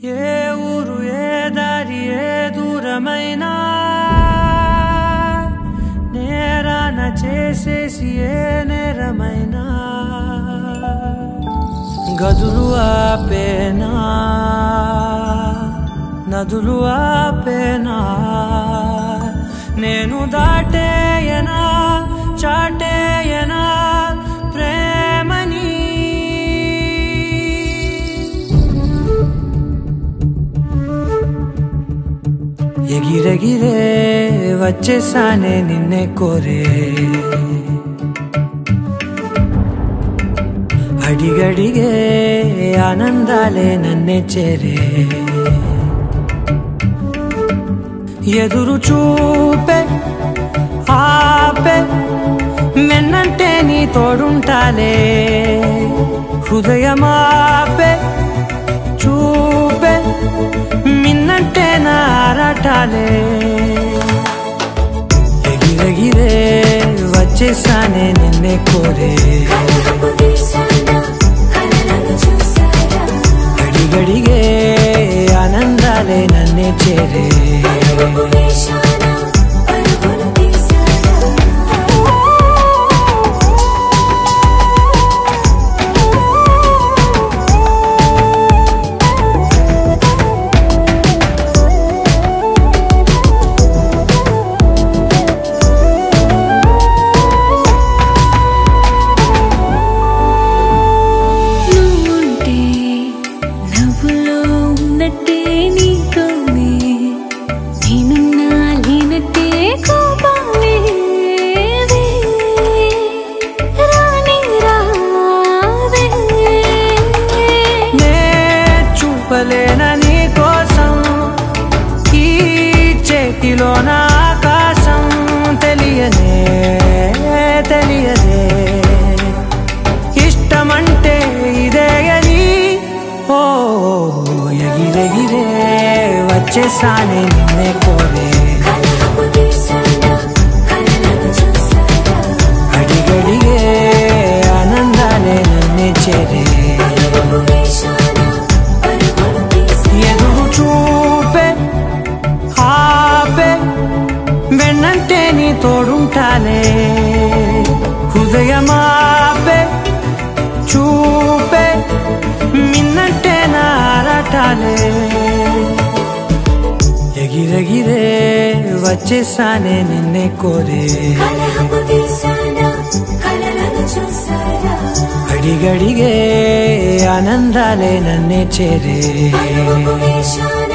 ఏ ఊరు ఏ దారి ఏ దూరమైనా నేరాన చేసేసి ఏ నేరమైనా గదులు ఆపేనా నదులు ఆపేనా నేను దాటేయనా చాటేయనా ప్రేమని ఎగిరెగిరే వచ్చేసానే నిన్నే కోరే అడిగడిగే ఆనందాలే నన్నే చేరే ఎదురు చూపే ఆపే మెన్నంటే నీ తోడుంటాలే హృదయమాపే చూపే మిన్నంటే నారాటాలే ఎగిరెగిరే వచ్చేసానే నిన్నే కోరే కలలకు తీశానా కలలను చూసారా అడిగడిగే ఆనందాలే నన్నే చేరే పరుగులు వేశానా పరుగులు తీశారా నువ్వుంటే నవ్వులో ఉన్నట్టే నీతోనే నేనున్నా లేనట్టే కోపాలే రాని రావే నే చూపలేన నీ కోసం ఈ చేతిలో నా ఆకాశం తెలియనే తెలియదే ఇష్టమంటే ఇదే అని ఓ ఎగిరెగిరే వచ్చేసానే నిన్నే కోరే కలలకు తీశానా కలలను చూసారా అడిగడిగే ఆనందాలే నన్నే చేరే పరుగులు వేశానా పరుగులు తీశారా ఎదురు చూపే ఆపే వెన్నంటే నీ తోడుంటాలే హృదయమాపే చూపే మిన్నంటే నారాటాలే ఎగిరెగిరే వచ్చేసానే నిన్నే కోరే కలహపు తీశానా కలలను చూసారా అడిగడిగే ఆనందాలే నన్నే చేరే పరుగులు వేశానా